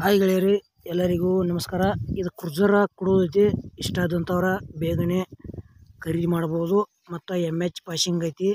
hi ಗೆಳೆಯರಿ ಎಲ್ಲರಿಗೂ ನಮಸ್ಕಾರ ಇದು ಕ್ರುઝರ ಕೊಡೋದೈತಿ ಇಷ್ಟ ಆದಂಥವ್ರ ಬೇಗನೆ ಖರೀದಿ ಮಾಡ್ಬೋದು ಮತ್ತು ಎಮ್ ಎಚ್ ಪಾಸಿಂಗ್ ಐತಿ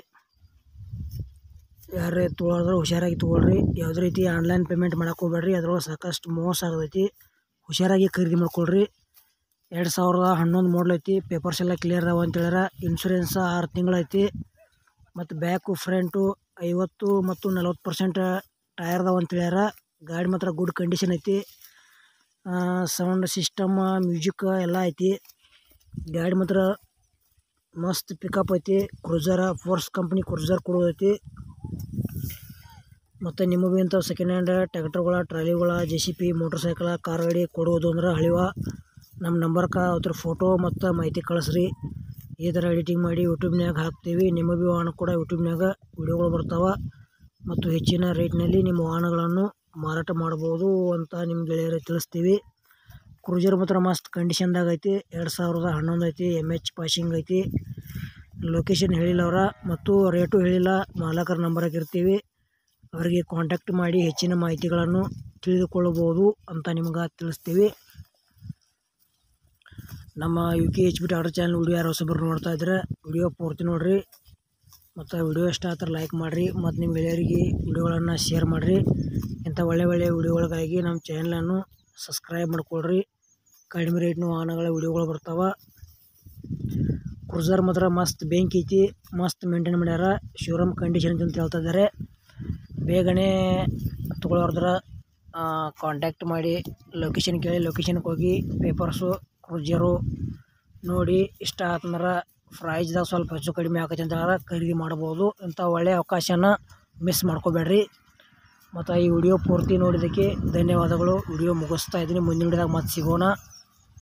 ಯಾರೇ ತೊಗೊಳೋದ್ರೆ ಹುಷಾರಾಗಿ ತೊಗೊಳ್ರಿ ಯಾವುದೇ ರೀತಿ ಆನ್ಲೈನ್ ಪೇಮೆಂಟ್ ಮಾಡಕ್ಕೆ ಹೋಗ್ಬೇಡ್ರಿ ಅದ್ರೊಳಗೆ ಸಾಕಷ್ಟು ಮೋಸ ಆಗತೈತಿ ಹುಷಾರಾಗಿ ಖರೀದಿ ಮಾಡ್ಕೊಳ್ರಿ ಎರಡು ಸಾವಿರದ ಹನ್ನೊಂದು ಮಾಡಲ್ ಐತಿ ಪೇಪರ್ಸ್ ಎಲ್ಲ ಕ್ಲಿಯರ್ ಅದಾವ ಅಂತ ಹೇಳ್ಯಾರ ಇನ್ಶೂರೆನ್ಸ್ ಆರು ತಿಂಗಳು ಐತಿ ಮತ್ತು ಬ್ಯಾಕು ಫ್ರಂಟು ಐವತ್ತು ಮತ್ತು ನಲ್ವತ್ತು ಪರ್ಸೆಂಟ್ ಟಯರ್ ಅದಾವ ಅಂತ ಹೇಳ್ಯಾರ ಗಾಡಿ ಮಾತ್ರ ಗುಡ್ ಕಂಡೀಷನ್ ಐತಿ ಸೌಂಡ್ ಸಿಸ್ಟಮ್ ಮ್ಯೂಸಿಕ್ ಎಲ್ಲ ಐತಿ ಗಾಡಿ ಮಾತ್ರ ಮಸ್ತ್ ಪಿಕಪ್ ಐತಿ ಕ್ರೂಸರ ಫೋರ್ಸ್ ಕಂಪ್ನಿ ಕ್ರೂಸರ್ ಕೊಡೋದೈತಿ ಮತ್ತು ನಿಮಗೆ ಇಂಥ ಸೆಕೆಂಡ್ ಹ್ಯಾಂಡ್ ಟ್ಯಾಕ್ಟರ್ಗಳ ಟ್ರಾಲಿಗಳ J C P motorcycle car ಗಾಡಿ ಕೊಡೋದು ಅಂದ್ರೆ ಹಳಿವ ನಮ್ಮ ನಂಬರ್ಕ ಅದ್ರ ಫೋಟೋ ಮತ್ತು ಮಾಹಿತಿ ಕಳಿಸ್ರಿ ಈ ಥರ ಎಡಿಟಿಂಗ್ ಮಾಡಿ ಯೂಟ್ಯೂಬ್ನ್ಯಾಗ ಹಾಕ್ತೀವಿ ನಿಮ್ಮ ಭೀ ವಾಹನ ಕೂಡ ಯೂಟ್ಯೂಬ್ನ್ಯಾಗ ವಿಡಿಯೋಗಳು ಬರ್ತಾವೆ ಮತ್ತು ಹೆಚ್ಚಿನ ರೇಟ್ನಲ್ಲಿ ನಿಮ್ಮ ವಾಹನಗಳನ್ನು ಮಾರಾಟ ಮಾಡ್ಬೋದು ಅಂತ ನಿಮ್ಮ ಗೆಳೆಯರಿಗೆ ತಿಳಿಸ್ತೀವಿ ಕ್ರೂಜರ್ ಮಾತ್ರ ಮಸ್ತ್ ಕಂಡೀಷನ್ದಾಗ ಐತಿ ಎರಡು ಸಾವಿರದ ಹನ್ನೊಂದು ಐತಿ ಎಮ್ ಎಚ್ ಪಾಸಿಂಗ್ ಐತಿ ಲೊಕೇಶನ್ ಹೇಳಿಲ್ಲ ಅವರ ಮತ್ತು ರೇಟು ಹೇಳಿಲ್ಲ ಮಾಲಕರ ನಂಬರ್ ಹಾಕಿರ್ತೀವಿ ಅವರಿಗೆ ಕಾಂಟ್ಯಾಕ್ಟ್ ಮಾಡಿ ಹೆಚ್ಚಿನ ಮಾಹಿತಿಗಳನ್ನು ತಿಳಿದುಕೊಳ್ಳಬಹುದು ಅಂತ ನಿಮ್ಗೆ ತಿಳಿಸ್ತೀವಿ ನಮ್ಮ ಯು ಕೆ ಎಚ್ ಬಿ ಟಾಟರ್ ಚಾನಲ್ ವಿಡಿಯೋ ಯಾರು ಹೊಸಬರು ನೋಡ್ತಾ ಇದ್ರೆ ವಿಡಿಯೋ ಪೂರ್ತಿ ನೋಡಿರಿ ಮತ್ತು ವಿಡಿಯೋ ಇಷ್ಟ ಆತರ ಲೈಕ್ ಮಾಡಿರಿ ಮತ್ತು ನಿಮ್ಮ ಗೆಳೆಯರಿಗೆ ವಿಡಿಯೋಗಳನ್ನು ಶೇರ್ ಮಾಡಿರಿ ಇಂಥ ಒಳ್ಳೆ ಒಳ್ಳೆಯ ವಿಡಿಯೋಗಳಿಗಾಗಿ ನಮ್ಮ ಚಾನಲನ್ನು ಸಬ್ಸ್ಕ್ರೈಬ್ ಮಾಡ್ಕೊಳ್ರಿ ಕಡಿಮೆ ರೇಟ್ನ ವಾಹನಗಳ ವಿಡಿಯೋಗಳು ಬರ್ತಾವೆ ಕ್ರೂಸರ್ ಮಾತ್ರ ಮಸ್ತ್ ಬೆಂಕಿ ಐತಿ ಮಸ್ತ್ ಮೇಂಟೈನ್ ಮಾಡ್ಯಾರ ಶೋರೂಮ್ ಕಂಡೀಷನ್ ಅಂತ ಹೇಳ್ತಾ ಇದ್ದಾರೆ ಬೇಗನೆ ತೊಗೊಳೋರ್ದ್ರ ಕಾಂಟ್ಯಾಕ್ಟ್ ಮಾಡಿ ಲೊಕೇಶನ್ ಕೇಳಿ ಲೊಕೇಶನ್ಗೆ ಹೋಗಿ ಪೇಪರ್ಸು ಕ್ರೂಜರು ನೋಡಿ ಇಷ್ಟ ಆತಂದ್ರೆ ಪ್ರೈಸ್ದಾಗ ಸ್ವಲ್ಪ ಹೆಚ್ಚು ಕಡಿಮೆ ಆಕೈತೆ ಅಂತ ಹೇಳಿದ್ರೆ ಖರೀದಿ ಮಾಡ್ಬೋದು ಇಂಥ ಒಳ್ಳೆಯ ಅವಕಾಶನ ಮಿಸ್ ಮಾಡ್ಕೋಬೇಡ್ರಿ ಮತ್ತು ಈ ವಿಡಿಯೋ ಪೂರ್ತಿ ನೋಡಿದ್ದಕ್ಕೆ ಧನ್ಯವಾದಗಳು ವಿಡಿಯೋ ಮುಗಿಸ್ತಾ ಇದ್ದೀನಿ ಮುಂದಿನ ವಿಡಿಯೋದಾಗ ಮತ್ತೆ ಸಿಗೋಣ